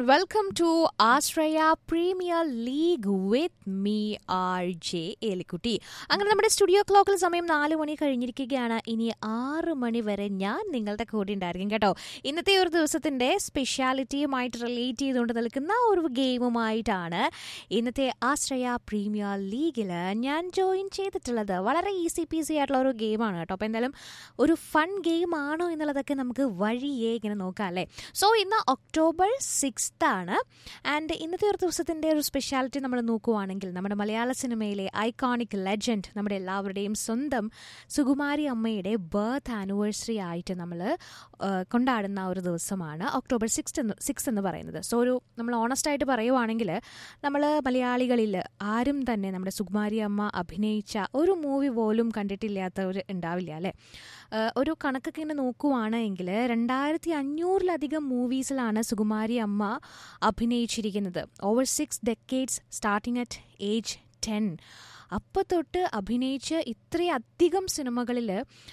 welcome to Australia Premier League with me, RJ Elikutty അങ്ങനെ നമ്മുടെ studio ക്ലോക്കിൽ സമയം നാല് മണി കഴിഞ്ഞിരിക്കുകയാണ് ഇനി ആറ് മണി വരെ ഞാൻ നിങ്ങളുടെ കൂടെ ഉണ്ടായിരിക്കും കേട്ടോ ഇന്നത്തെ ഒരു ദിവസത്തിന്റെ സ്പെഷ്യാലിറ്റിയുമായിട്ട് റിലേറ്റ് ചെയ്തുകൊണ്ട് നിൽക്കുന്ന ഒരു ഗെയിമുമായിട്ടാണ് ഇന്നത്തെ ആശ്രയ പ്രീമിയർ ലീഗിൽ ഞാൻ ജോയിൻ ചെയ്തിട്ടുള്ളത് വളരെ ഈസി പീസി ആയിട്ടുള്ള ഒരു ഗെയിമാണ് കേട്ടോ അപ്പോൾ എന്തായാലും ഒരു ഫൺ ഗെയിം ആണോ എന്നുള്ളതൊക്കെ നമുക്ക് വഴിയേ ഇങ്ങനെ നോക്കാം അല്ലേ സോ ഇന്ന് ഒക്ടോബർ സിക്സ്ത് ആണ് ആൻഡ് ഇന്നത്തെ ഒരു ദിവസത്തിൻ്റെ ഒരു സ്പെഷ്യാലിറ്റി നമ്മൾ നോക്കുവാണെങ്കിൽ നമ്മുടെ മലയാള സിനിമയിലെ ഐക്കോണിക് ലെജൻഡ് നമ്മുടെ എല്ലാവരുടെയും സ്വന്തം സുകുമാരി അമ്മയുടെ ബർത്ത് ആനിവേഴ്സറി ആയിട്ട് നമ്മൾ കൊണ്ടാടുന്ന ഒരു ദിവസമാണ് ഒക്ടോബർ സിക്സ് എന്ന് സിക്സ് എന്ന് പറയുന്നത് സോ ഒരു നമ്മൾ ഓണസ്റ്റ് ആയിട്ട് പറയുവാണെങ്കിൽ നമ്മൾ മലയാളികളിൽ ആരും തന്നെ നമ്മുടെ സുകുമാരി അമ്മ അഭിനയിച്ച ഒരു മൂവി പോലും കണ്ടിട്ടില്ലാത്തവർ ഉണ്ടാവില്ല അല്ലേ ഏഹ് ഒരു കണക്കൊക്കെ ഇങ്ങനെ നോക്കുവാണെങ്കിൽ രണ്ടായിരത്തി അഞ്ഞൂറിലധികം മൂവീസിലാണ് സുകുമാരി അമ്മ അഭിനയിച്ചിരിക്കുന്നത് over six decades starting at age ten അപ്പോൾ തൊട്ട് അഭിനയിച്ച് ഇത്രയധികം സിനിമകളിൽ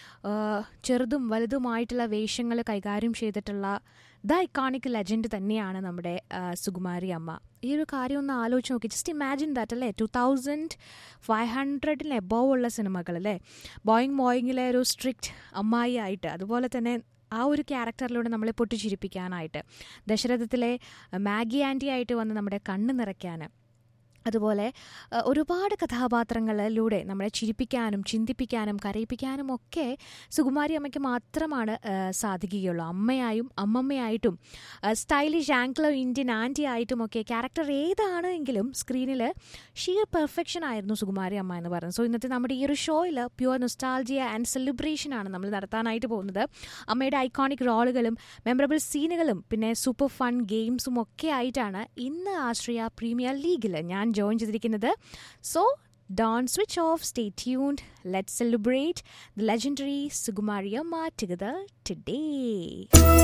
ചെറുതും വലുതുമായിട്ടുള്ള വേഷങ്ങൾ കൈകാര്യം ചെയ്തിട്ടുള്ള ദ ഐക്കോണിക് ലെജൻഡ് തന്നെയാണ് നമ്മുടെ ആ, സുകുമാരി അമ്മ ഈ ഒരു കാര്യം ഒന്ന് ആലോചിച്ച് നോക്കി ജസ്റ്റ് ഇമാജിൻ ദാറ്റ് അല്ലേ ടു തൗസൻഡ് ഫൈവ് ഹൺഡ്രഡിന് എബോവ് ഉള്ള സിനിമകൾ അല്ലേ ബോയിങ് ബോയിങ്ങിലെ ഒരു സ്ട്രിക്റ്റ് അമ്മായി ആയിട്ട് അതുപോലെ തന്നെ ആ ഒരു ക്യാരക്ടറിലൂടെ നമ്മളെ പൊട്ടിച്ചിരിപ്പിക്കാനായിട്ട് ദശരഥത്തിലെ മാഗി ആൻറ്റി ആയിട്ട് വന്ന് നമ്മുടെ കണ്ണ് നിറയ്ക്കാൻ അതുപോലെ അഹ്, ഒരുപാട് കഥാപാത്രങ്ങളിലൂടെ നമ്മളെ ചിരിപ്പിക്കാനും ചിന്തിപ്പിക്കാനും കരയിപ്പിക്കാനും ഒക്കെ സുകുമാരി അമ്മയ്ക്ക് മാത്രമാണ് അഹ്, സാധിക്കുകയുള്ളൂ അമ്മയായും അമ്മമ്മയായിട്ടും സ്റ്റൈലിഷ് ആംഗ്ലോ ഇന്ത്യൻ ആൻറ്റി ആയിട്ടും ഒക്കെ ക്യാരക്ടർ ഏതാണ് എങ്കിലും സ്ക്രീനിൽ ഷീർ പെർഫെക്ഷൻ ആയിരുന്നു സുകുമാരി അമ്മ എന്ന് പറയുന്നത് സോ ഇന്നത്തെ നമ്മുടെ ഈ ഒരു ഷോയിൽ പ്യുവർ നൊസ്റ്റാൾജിയ ആൻഡ് സെലിബ്രേഷൻ ആണ് നമ്മൾ നടത്താനായിട്ട് പോകുന്നത് അമ്മയുടെ ഐക്കോണിക് റോളുകളും മെമ്മറബിൾ സീനുകളും പിന്നെ സൂപ്പർ ഫൺ ഗെയിംസും ഒക്കെ ആയിട്ടാണ് ഇന്ന് ആശ്രയ പ്രീമിയർ ലീഗിൽ ഞാൻ ജോയിൻ ചെയ്തിരിക്കുന്നത് so don't switch off stay tuned let's celebrate the legendary Sukumari Amma together today